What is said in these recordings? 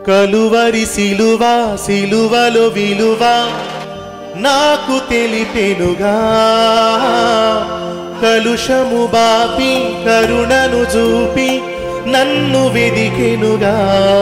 కలువరి సిలువ సిలువలో విలువ నాకు తెలిపెనుగా కలుషము బాపి కరుణను చూపి నన్ను వెదికెనుగా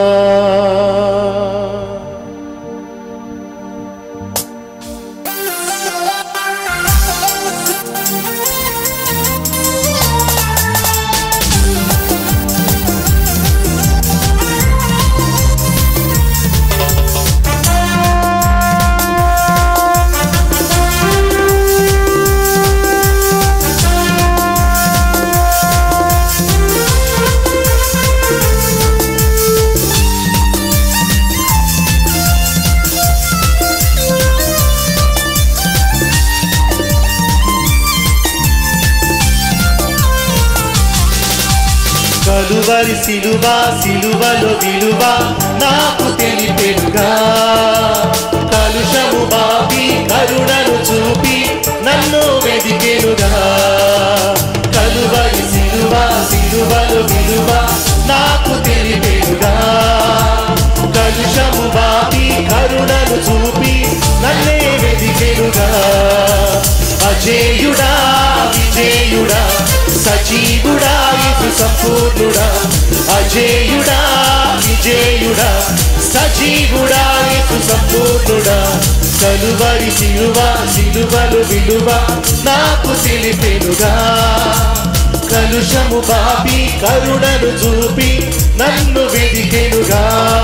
కలువరి సిలువ సిలువలో విలువ నాకు తెలిపెనుగా కలుషము బాపి కరుణను చూపి నన్ను వెదికెనుగా కలువరి సిలువ సిలువలో విలువ నాకు తెలిపెనుగా కలుషము బాపి కరుణను చూపి నన్నే వెదికెనుగా అజేయుడా విజేయుడా సజీవుడా ఇది సంపూర్ణుడా అజేయుడా విజేయుడా సజీవుడా ఇది సంపూర్ణుడా కలువరి సిలువ సిలువలు విలువ నాకు తెలిపెనుగా కలుషము బాపి కరుణను చూపి నన్ను వెదికెనుగా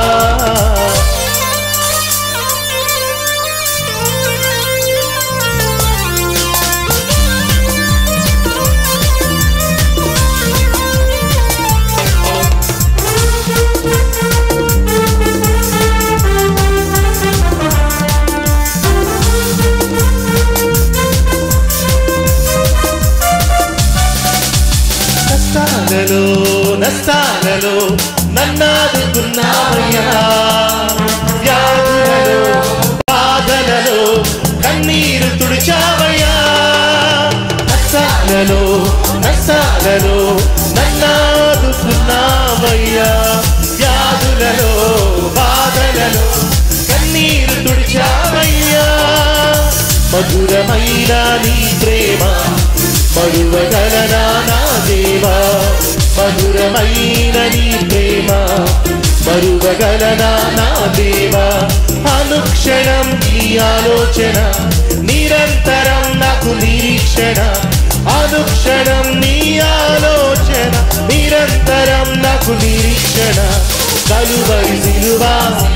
కష్టాలలో నష్టాలలో నన్నాదుకున్నావయ్యా వ్యాధులలో బాధలలో కన్నీరు తుడిచావయ్యా కష్టాలలో నష్టాలలో నన్నాదుకున్నావయ్యా వ్యాధులలో బాధలలో కన్నీరు తుడిచావయ్యా మధురమైన నీ ప్రేమ మరువగలనా నా దేవా మధురమైన నీ ప్రేమ మరువగలనా నా దేవా అనుక్షణం నీ ఆలోచన నిరంతరం నాకు నిరీక్షణ అనుక్షణం నీ ఆలోచన నిరంతరం నాకు నిరీక్షణ కలువరి సిలువా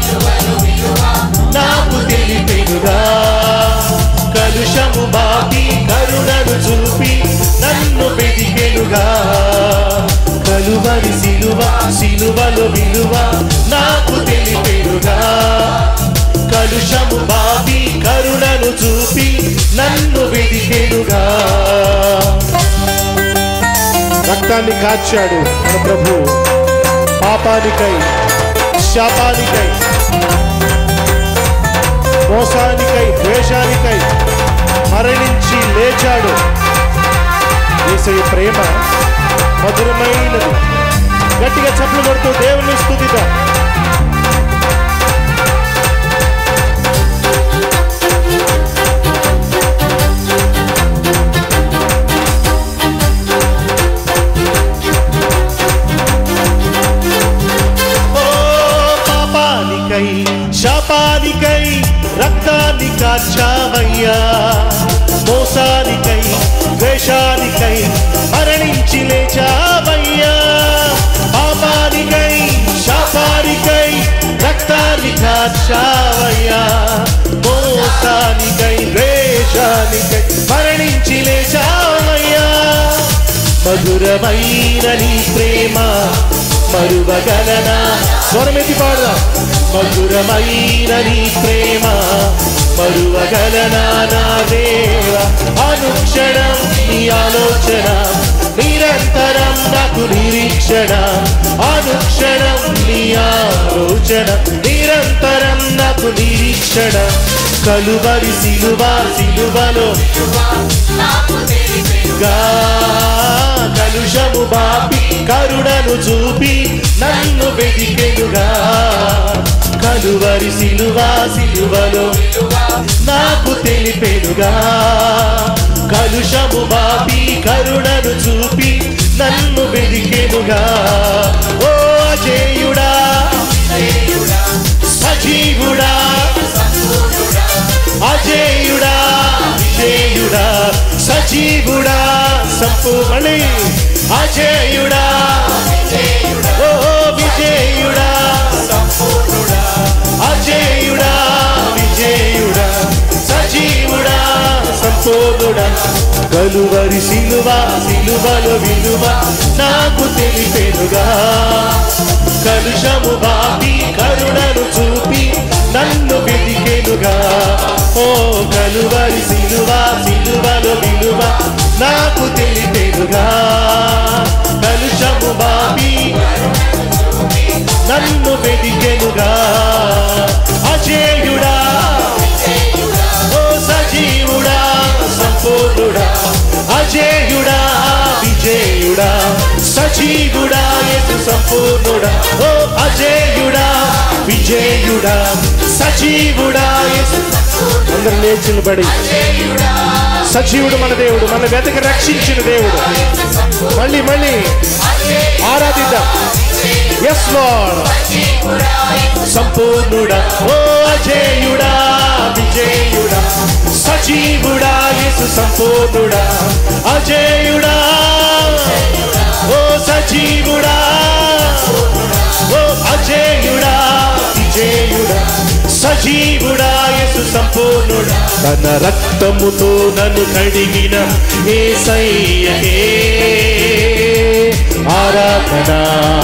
నాకు తెలిపెనుగా కలుషము బాపి కరుణను చూపి నన్ను వెదికెనుగా కలువరి సిలువ సిలువలో విలువ నాకు తెలిపెనుగా కలుషము బాపి కరుణను చూపి నన్ను వెదికెనుగా రక్తాన్ని కాచాడు మన ప్రభు పాపానికై శాపానికై మోసానికై ద్వేషానికై మరణించి లేచాడు ఏసై ప్రేమ మధురమైనది గట్టిగా చప్పులు కొడుతూ దేవుని స్థుతిద్దాం ఓ పాపానికై శాపానికై రక్తాన్ని కార్చావయ్యా మోసానికై ద్వేషానికై మరణించి లేచావయ్యా పాపానికై శాపానికై రక్తాన్ని కార్చావయ్యా మోసానికై ద్వేషానికై మరణించి లేచావయ్యా మధురమైన నీ ప్రేమ మరువగలనా స్వరమెత్తి పాడదాం మధురమైన నీ ప్రేమ మరువగలనా నా దేవ అనుక్షణం నీ ఆలోచన నిరంతరం నాకు నిరీక్షణ అనుక్షణం నీ ఆలోచన నిరంతరం నాకు నిరీక్షణ కలువరి సిలువ సిలువలో గా కలుషము బాపి కరుణను చూపి నన్ను వెతికెనుగా కలువరి సిలువా సిలువలో నాకు తెలిపెనుగా కలుషము బాపి కరుణను చూపి నన్ను వెదికెనుగా ఓ అజేయుడా సజీవుడా అజేయుడా విజేయుడా సజీవుడా సంపూర్ణి అజేయుడా ఓ విజేయుడా అజేయుడా విజేయుడా సజీవుడా సంపూర్ణుడా కలువరి సిలువ సిలువలో విలువ నాకు తెలిపెనుగా కలుషము బాపి కరుణను చూపి నన్ను వెతికెనుగా ఓ కలువరి సిలువ సిలువలో విలువ నాకు తెలిపెనుగా కలుషము బాపి నన్ను వెతికెనుగా అజేయుడా ఓ సజీవుడా సంపూర్ణుడా అజేయుడా విజేయుడా సజీవుడా యేసు సంపూర్ణుడా ఓ అజేయుడా విజేయుడా సజీవుడా యేసు అందరూ లేచి నిలబడి సజీవుడు మన దేవుడు మన వెతక రక్షించిన దేవుడు మళ్ళీ మళ్ళీ ఆరాధిద్దాం ఎస్ లార్డ్ సంపూర్ణుడా ఓ అజేయుడా విజేయుడా సజీవుడా యేసు సంపూర్ణుడా అజేయుడా ఓ సజీవుడా ఓ అజేయుడా విజేయుడా సజీవుడా యేసు సంపూర్ణుడా తన రక్తముతో నన్ను కడిగిన యేసయ్యకే ఆరాధనా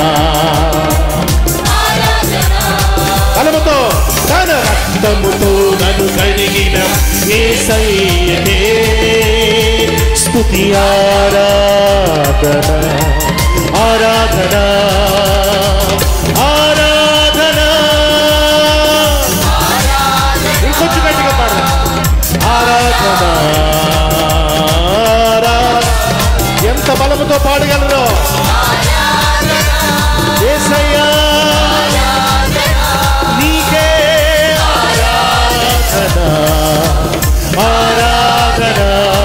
బలముతో తన రక్తముతో నన్ను కడిగిన యేసయ్యకే స్తుతి ఆరాధన ఆరాధన ఆరాధన ఇంకొంచెం గట్టిగా పాడు ఆరాధన ఆరాధన. ఎంత బలముతో పాడగలరో యేసయ్యా నీకే ఆరాధన ఆరాధన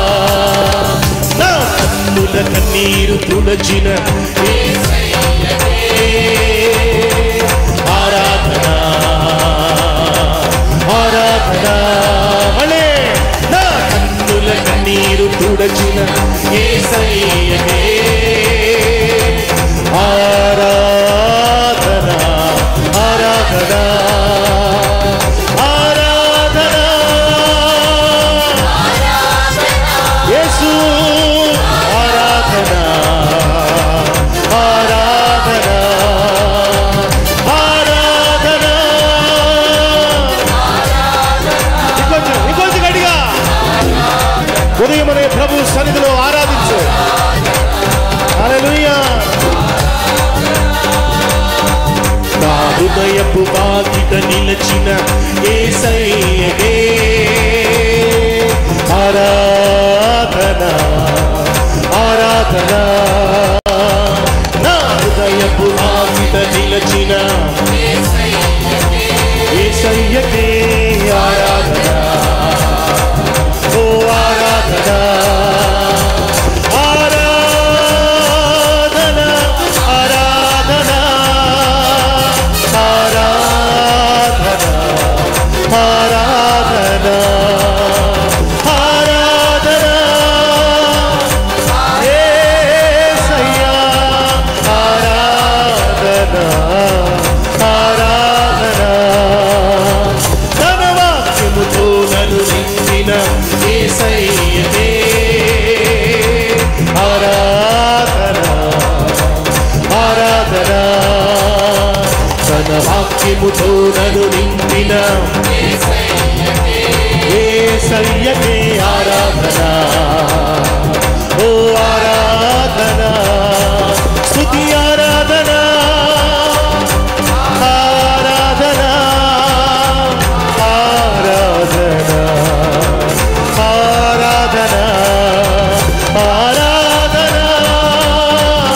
నా కన్నుల కన్నీరు తుడచిన యేసయ్యకే ఆరాధన ఆరాధన మళ్ళీ నా కన్నుల కన్నీరు తుడచిన యేసయ్యకే ఆరాధన ఆరాధన ఆరాధన యేసు ఆరాధన ఆరాధన ఆరాధన ఇంకొంచెం ఇంకొంచెం గట్టిగా ఉదయం అనే ప్రభు సన్నిధిలో ఆరాధించు హల్లెలూయా నా హృదయపు బాధిత నిలచిన ఏసయ్యకే ఆరాధన ఆరాధన నా హృదయపు బాధిత నిలచిన ఏసయ్యకే ఆరాధన ఓ ఆరాధన ఆరాధన ఆరాధన ఆరాధన ఆరాధన ఆరాధన యేసయ్యా ఆరాధన ఆరాధన తన వాక్యముతో నన్ను నిండిన యేసయ్యనే ఆరాధన ఆరాధన తన వాక్యముతో నన్ను నిండిన యేసయ్యనే ఆరాధన ఓ ఆరాధన స్తుతి ఆరాధన ఆరాధన ఆరాధన ఆరాధన ఆరాధన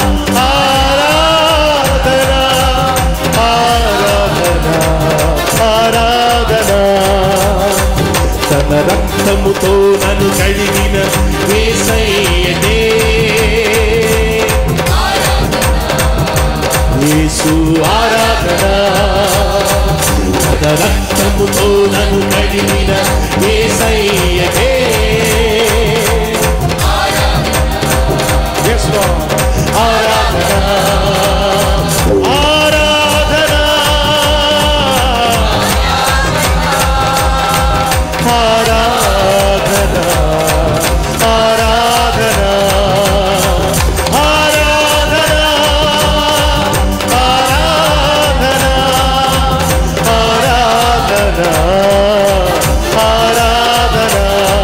ఆరాధన ఆరాధన తన రక్తముతో నన్ను కడిగిన వేసయ్యనే యేసు ఆరాధన తన రక్తముతో నన్ను కడిగిన వేసయ్యనే Yes, Lord. ఆరాధన ఆరాధన ఆరాధన ఆరాధన ఆరాధన ఆరాధన ఆరాధన ఆరాధన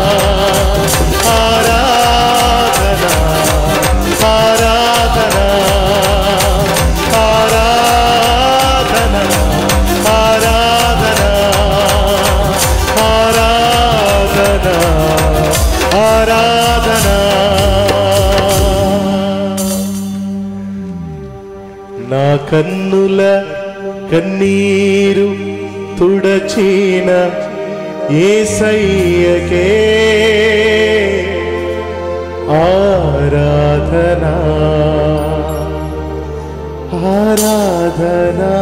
ఆరాధన ఆరాధన ఆరాధన ఆరాధన ఆరాధన ఆరాధన నా కన్నుల కన్నీరు తుడచిన ఏసయ్యకే ఆరాధనా ఆరాధనా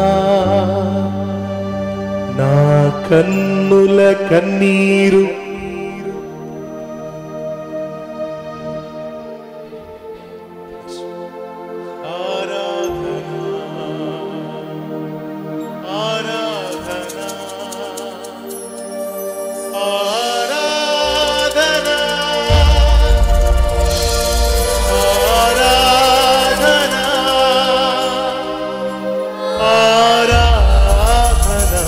నా కన్నుల కన్నీరు ఆరాధనా ఆరాధనా ఆరాధనా ఆరాధనా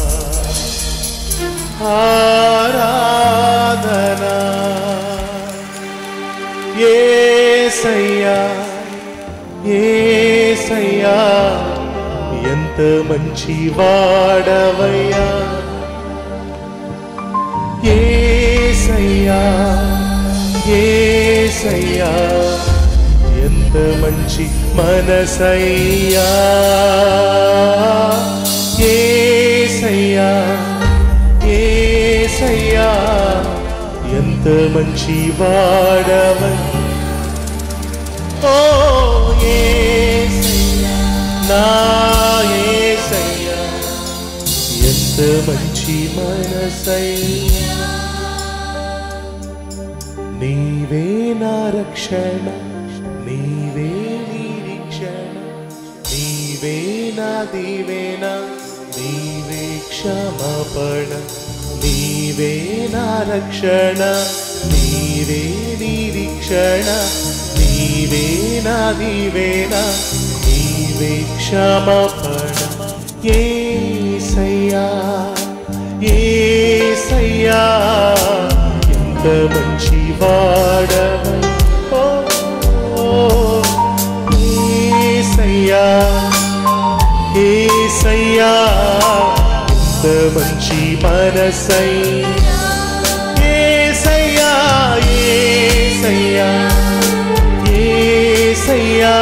ఆరాధనా ఏసయ్యా ఏసయ్యా ఎంత మంచి వాడవయ్యా ఏసయ్యా ఏసయ్యా ఎంత మంచి మనసయ్యా ఏసయ్యా ఏసయ్యా ఎంత మంచి వాడవై ఓ ఏసయ్యా నా ఏసయ్యా ఎంత మంచి మనసయ్యా నీవే నా రక్షణ నీవే నిరీక్షణ నీవే నా దీవెన నీవే క్షమాపణ నీవే నా రక్షణ నీవే నిరీక్షణ నీవే నా దీవెన నీవే క్షమాపణ ఏసయ్యా ఏసయ్యా ఎంత మంచి వాడవై ఓ ఏసయ్యా ఏసయ్యా ఎంత మంచి మనసై ఏసయ్యా ఏసయ్యా ఏసయ్యా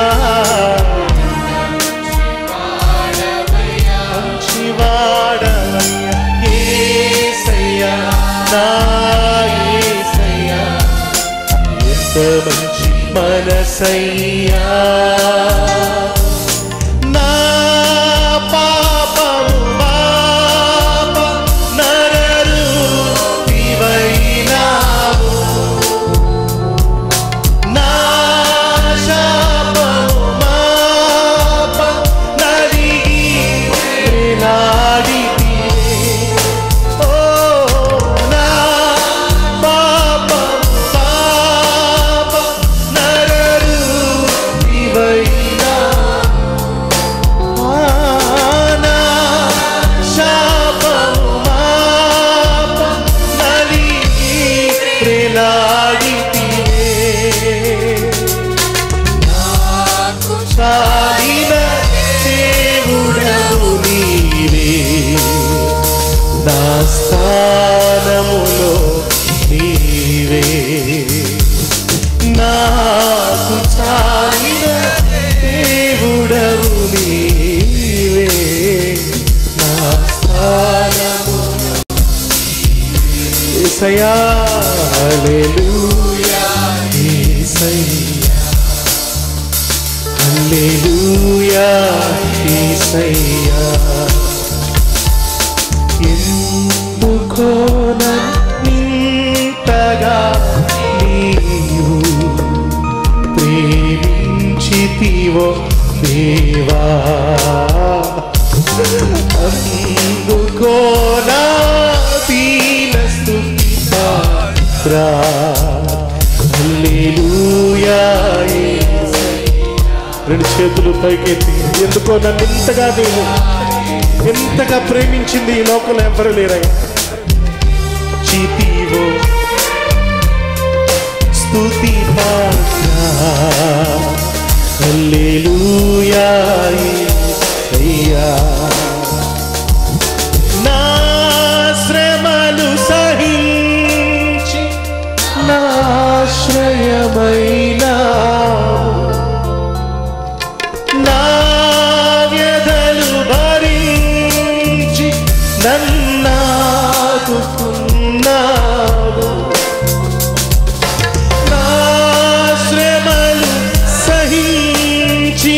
మంచి వాడవయ్యా ఏసయ్యా నా ఏసయ్యా ఎంత మంచి మనసయ్యా నా పాపము పాప నరరు దివైనావు నా శాపము మాప నరిగి వేలాడితివే. ఓ నా పాపము పాప నరరు దివైనావు. ఆనా శాపము మాప నలిగి ప్రేలాడితివే. చాలిన దేవుడవు నీవే నా స్థానములో నీవే నాకు చాలిన దేవుడవు నీవే నా స్థానము ఏసయ్యా హల్లెలూయా ఏసయ్యా హల్లెలూయా ఏసయ్యా ఎందుకో నింతగా నీవు ప్రేమించితివో దేవా అందుకో నా దీన స్తుతి పాత్ర హల్లెలూయా రెండు చేతులు పైకెత్తి ఎందుకో నన్ను ఇంతగా నీవు ఎంతగా ప్రేమించింది ఈ లోకంలో ఎవరు లేరయ్యా చితివో స్తుతి పాత్ర హల్లెలూయా యేసయ్యా నా శ్రమలు సహించి నాశ్రయమైనా నా వ్యధలు భరించి నన్నాదుకున్నావు నా శ్రమలు సహించి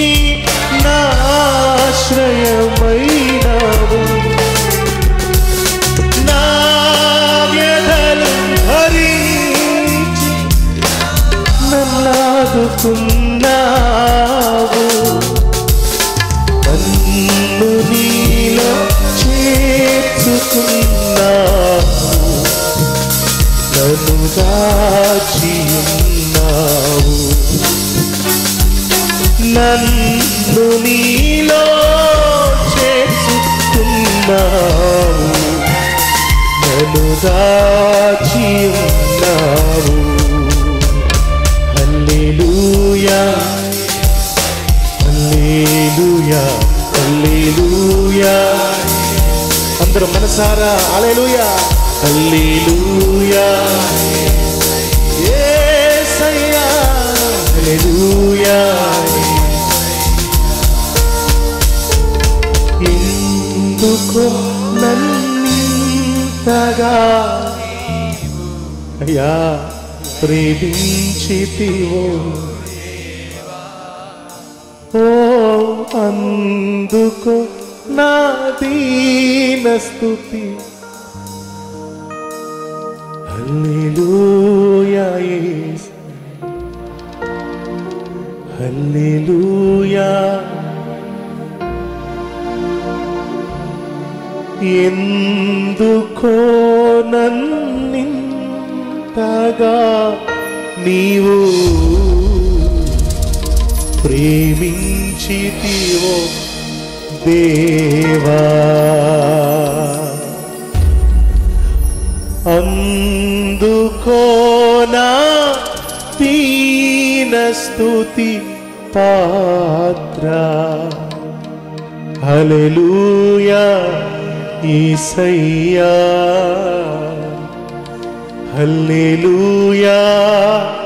నాశ్రయమైనావు నా వ్యధలు భరించి నన్నాదుకున్నావు నన్ను నీలో చేర్చుకున్నావు నన్ను దాచి ఉన్నావు నన్ను నీలో చేర్చుకున్నావు నన్ను దాచి ఉన్నావు హల్లెలూయా హల్లెలూయా హల్లెలూయా అందరూ మనసారా హల్లెలూయా హల్లెలూయా యేసయ్యా హల్లెలూయా ఎందుకు నన్నింతగా అయ్యా ప్రేమించితివో ఓ అందుకు నా దీన స్తుతి హల్లెలూయా యేసు హల్లెలూయా ఎందుకో నన్నింతగా నీవు ప్రేమించితివో దేవా అందుకోనా దీన స్తుతి పాత్ర హల్లెలూయా ఈసయ్యా హల్లెలూయా